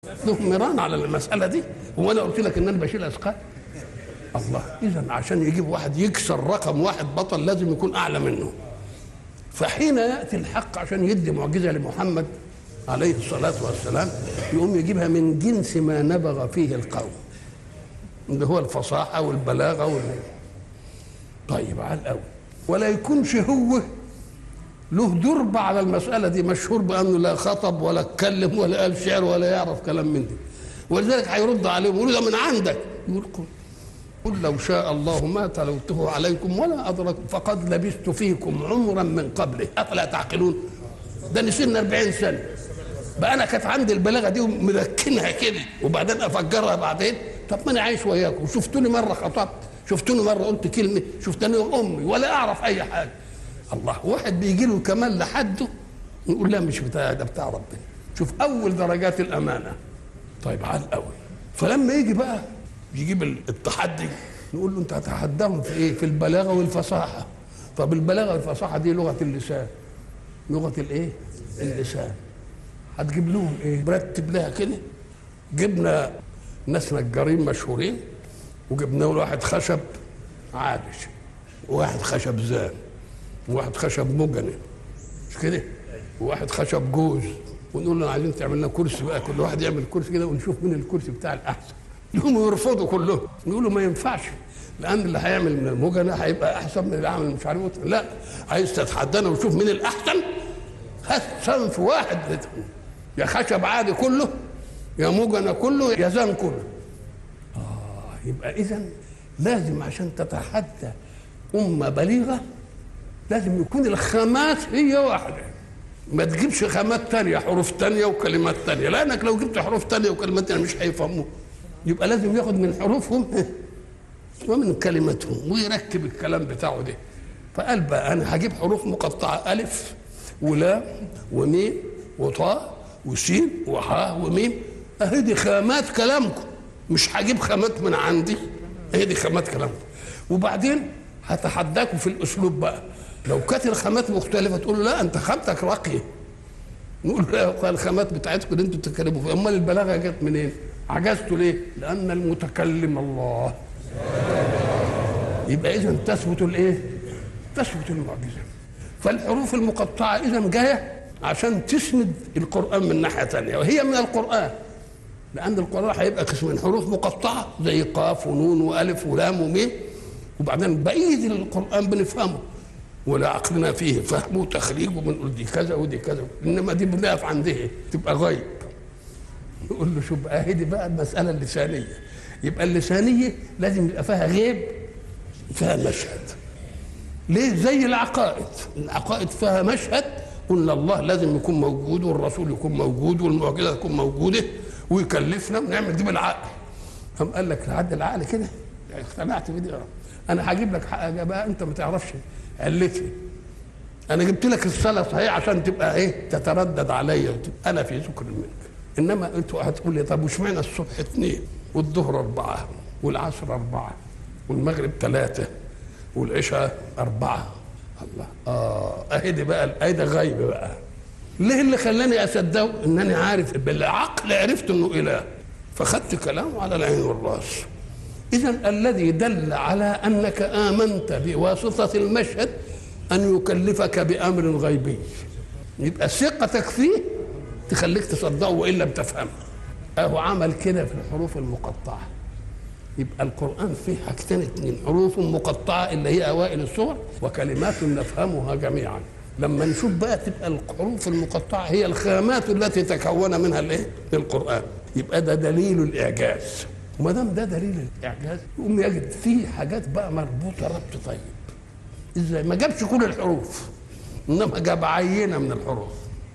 لهم ميران على المساله دي هو انا قلت لك ان انا بشيل اثقال الله اذا عشان يجيب واحد يكسر رقم واحد بطل لازم يكون اعلى منه فحين ياتي الحق عشان يدي معجزه لمحمد عليه الصلاه والسلام يقوم يجيبها من جنس ما نبغ فيه القوم اللي هو الفصاحه والبلاغه وال... طيب على الاول ولا يكونش هو له دربة على المسألة دي مشهور بأنه لا خطب ولا اتكلم ولا قال شعر ولا يعرف كلام من دي ولذلك هيرد عليهم يقول ده من عندك يقول قل قل لو شاء الله ما تلوته عليكم ولا أدركم فقد لبثت فيكم عمرا من قبله أفلا تعقلون ده نسينا 40 سنة بقى أنا كانت عندي البلاغة دي وملكنها كده وبعدين أفجرها بعدين طب ما أنا عايش وياكم شفتوني مرة خطبت شفتوني مرة قلت كلمة شفتني أمي ولا أعرف أي حاجة الله واحد بيجي له كمال لحده نقول لا مش بتاع ده بتاع ربنا شوف اول درجات الامانه طيب على الاول فلما يجي بقى يجيب التحدي نقول له انت هتحداهم في ايه في البلاغه والفصاحه طب البلاغه والفصاحه دي لغه اللسان لغه الايه اللسان هتجيب لهم ايه مرتب لها كده جبنا ناس نجارين مشهورين وجبنا له واحد خشب عادش وواحد خشب زان وواحد خشب مجني مش كده وواحد خشب جوز ونقول له عايزين تعمل لنا كرسي بقى كل واحد يعمل كرسي كده ونشوف مين الكرسي بتاع الاحسن يقوموا يرفضوا كلهم يقولوا ما ينفعش لان اللي هيعمل من المجنى هيبقى احسن من اللي عامل مش عارف لا عايز تتحدانا وشوف مين الاحسن هات صنف واحد يا خشب عادي كله يا مجنى كله يا زان كله اه يبقى اذا لازم عشان تتحدى امه بليغه لازم يكون الخامات هي واحدة ما تجيبش خامات تانية حروف تانية وكلمات تانية لأنك لو جبت حروف تانية وكلمات تانية مش هيفهموا يبقى لازم ياخد من حروفهم ومن كلماتهم ويركب الكلام بتاعه ده فقال بقى أنا هجيب حروف مقطعة ألف ولا وميم وطاء وسين وحاء وميم أهي دي خامات كلامكم مش هجيب خامات من عندي هي دي خامات كلامكم وبعدين هتحداكم في الأسلوب بقى لو كانت الخامات مختلفه تقول له لا انت خامتك راقيه نقول له الخامات بتاعتكم اللي انتوا بتتكلموا فيها امال البلاغه جت منين؟ عجزتوا ليه؟ لان المتكلم الله يبقى اذا تثبت الايه؟ تثبت المعجزه فالحروف المقطعه اذا جايه عشان تسند القران من ناحيه ثانيه وهي من القران لان القران هيبقى قسمين حروف مقطعه زي قاف ونون والف ولام وميم وبعدين بقيه القران بنفهمه ولا عقلنا فيه فهم وتخريج وبنقول دي كذا ودي كذا انما دي بنقف عندها تبقى غيب نقول له شوف اهي دي بقى المساله اللسانيه يبقى اللسانيه لازم يبقى فيها غيب فيها مشهد ليه زي العقائد العقائد فيها مشهد قلنا الله لازم يكون موجود والرسول يكون موجود والمعجزه تكون موجوده ويكلفنا ونعمل دي بالعقل قام قال لك لحد العقل كده اقتنعت بدي انا هجيب لك حاجه بقى انت ما تعرفش علتي انا جبت لك الصلاه صحيح عشان تبقى ايه تتردد عليا وتبقى انا في ذكر منك انما انتوا هتقول لي طب واشمعنى الصبح اثنين والظهر اربعه والعصر اربعه والمغرب ثلاثه والعشاء اربعه الله اه اهي دي بقى اهي ده غيب بقى ليه اللي خلاني اصدقه انني عارف بالعقل عرفت انه اله فخدت كلامه على العين والراس إذا الذي دل على أنك آمنت بواسطة المشهد أن يكلفك بأمر غيبي يبقى ثقتك فيه تخليك تصدقه وإن لم تفهمه أهو عمل كده في الحروف المقطعة يبقى القرآن فيه حاجتين اتنين حروف مقطعة اللي هي أوائل السور وكلمات نفهمها جميعا لما نشوف بقى تبقى الحروف المقطعة هي الخامات التي تكون منها الايه؟ القرآن يبقى ده دليل الإعجاز وما دام ده دليل الاعجاز يقوم يجد فيه حاجات بقى مربوطه ربط طيب ازاي ما جابش كل الحروف انما جاب عينه من الحروف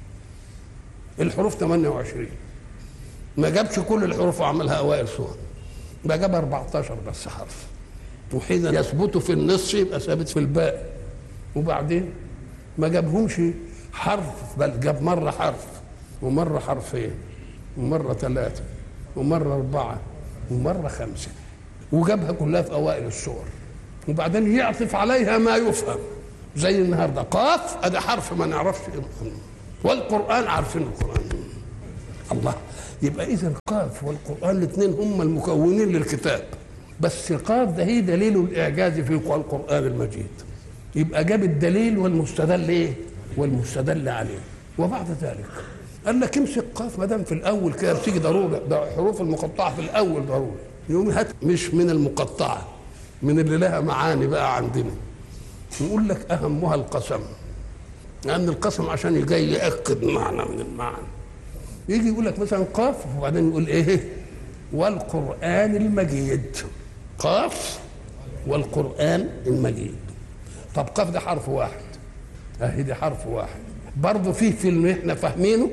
الحروف 28 ما جابش كل الحروف وعملها اوائل سور ما جاب 14 بس حرف وحين يثبت في النصف يبقى ثابت في الباقي وبعدين ما جابهمش حرف بل جاب مره حرف ومره حرفين ومره ثلاثه ومره اربعه ومره خمسه وجابها كلها في اوائل السور وبعدين يعطف عليها ما يفهم زي النهارده قاف ادي حرف ما نعرفش والقران عارفين القران الله يبقى اذا قاف والقران الاثنين هم المكونين للكتاب بس قاف ده هي دليل الاعجاز في القران المجيد يبقى جاب الدليل والمستدل ايه والمستدل عليه وبعد ذلك قال لك امسك قاف ما دام في الاول كده بتيجي ضروري ده حروف المقطعه في الاول ضروري يقوم هات مش من المقطعه من اللي لها معاني بقى عندنا نقول لك اهمها القسم لان القسم عشان جاي ياكد معنى من المعنى يجي يقول لك مثلا قاف وبعدين يقول ايه والقران المجيد قاف والقران المجيد طب قاف ده حرف واحد اهي دي حرف واحد برضه فيه في اللي احنا فاهمينه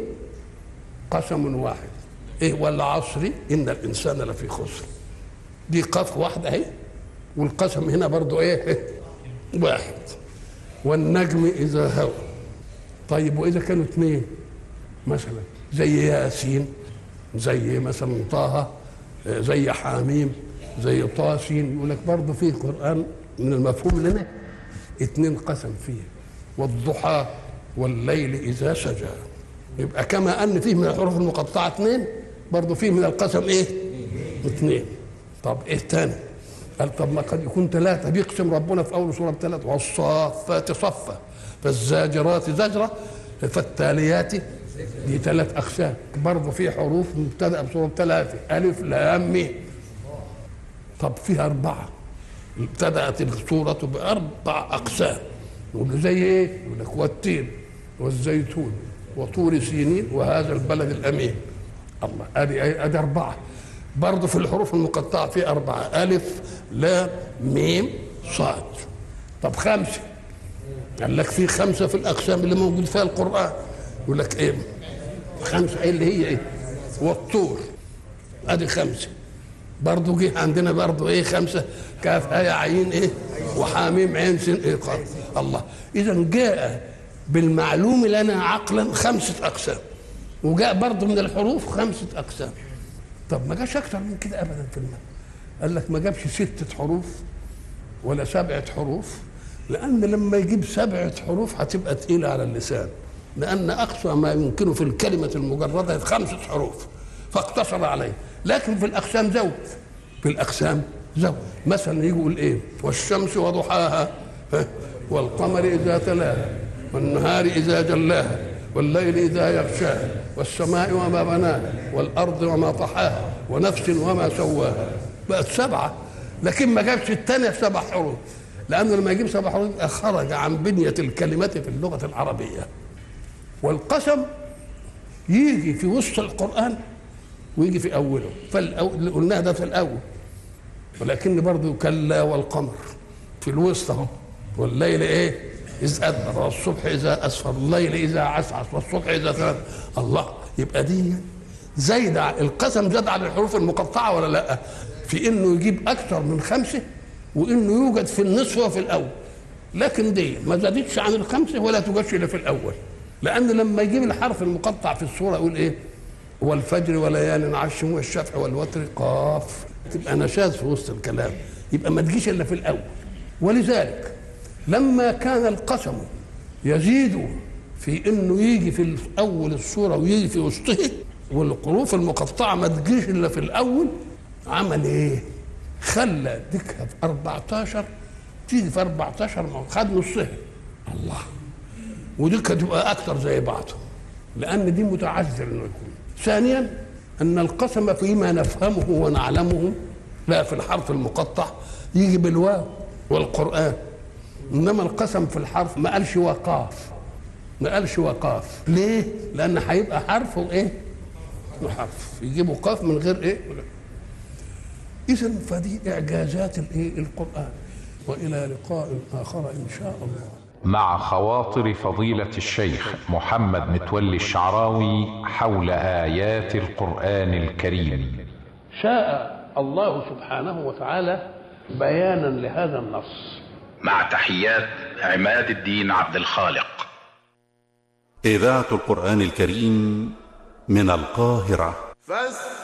قسم واحد ايه والعصر ان الانسان لفي خسر دي قاف واحده اهي والقسم هنا برضه ايه واحد والنجم اذا هوى طيب واذا كانوا اثنين مثلا زي ياسين زي مثلا طه زي حاميم زي طاسين يقول لك برضه فيه قران من المفهوم لنا اثنين قسم فيه والضحى والليل اذا سجى يبقى كما ان فيه من الحروف المقطعه اثنين برضه فيه من القسم ايه؟ اثنين طب ايه تاني؟ قال طب ما قد يكون ثلاثه بيقسم ربنا في اول سوره بثلاثه والصافات صفا فالزاجرات زجره فالتاليات دي ثلاث اقسام برضه في حروف مبتدا بصوره ثلاثه الف لام ميم طب فيها اربعه ابتدات السوره باربع اقسام نقول له زي ايه؟ يقول لك والتين والزيتون وطور سينين وهذا البلد الامين الله ادي ادي اربعه برضه في الحروف المقطعه في اربعه الف لام ميم صاد طب خمسه قال لك في خمسه في الاقسام اللي موجود فيها القران يقول لك ايه خمسه ايه اللي هي ايه والطور ادي خمسه برضه جه عندنا برضه ايه خمسه كاف ايه عين ايه وحاميم عين سين ايه قاف الله اذا جاء بالمعلوم لنا عقلا خمسه اقسام وجاء برضه من الحروف خمسه اقسام طب ما جاش اكتر من كده ابدا في المعنى قال لك ما جابش ستة حروف ولا سبعة حروف لأن لما يجيب سبعة حروف هتبقى تقيلة على اللسان لأن أقصى ما يمكنه في الكلمة المجردة خمسة حروف فاقتصر عليه لكن في الأقسام زود في الأقسام زود مثلا يجي يقول إيه والشمس وضحاها والقمر إذا تلاها والنهار إذا جلاها والليل إذا يغشاها والسماء وما بناها والأرض وما طحاها ونفس وما سواها بقت سبعة لكن ما جابش الثانية سبع حروف لأنه لما يجيب سبع حروف خرج عن بنية الكلمة في اللغة العربية والقسم يجي في وسط القرآن ويجي في أوله فاللي قلناه ده في الأول ولكن برضه كلا والقمر في الوسط اهو والليل ايه إذ أدبر والصبح إذا أسفر الليل إذا عسعس والصبح إذا ثبت الله يبقى دي زايد القسم زاد على الحروف المقطعة ولا لا في إنه يجيب أكثر من خمسة وإنه يوجد في النصف وفي الأول لكن دي ما زادتش عن الخمسة ولا توجدش إلا في الأول لأن لما يجيب الحرف المقطع في الصورة يقول إيه والفجر وليال عشر والشفع والوتر قاف تبقى نشاز في وسط الكلام يبقى ما تجيش إلا في الأول ولذلك لما كان القسم يزيد في انه يجي في اول الصوره ويجي في وسطه والحروف المقطعه ما تجيش الا في الاول عمل ايه؟ خلى ديكها في 14 تيجي في 14 ما خد نصها الله وديكها تبقى اكثر زي بعضه لان دي متعذر انه يكون ثانيا ان القسم فيما نفهمه ونعلمه لا في الحرف المقطع يجي بالواو والقران انما القسم في الحرف ما قالش وقاف ما قالش وقاف ليه لان هيبقى حرف وايه حرف يجيبوا قاف من غير ايه اذا فدي اعجازات الايه القران والى لقاء اخر ان شاء الله مع خواطر فضيلة الشيخ محمد متولي الشعراوي حول آيات القرآن الكريم شاء الله سبحانه وتعالى بيانا لهذا النص مع تحيات عماد الدين عبد الخالق إذاعة القرآن الكريم من القاهرة فاستمعوا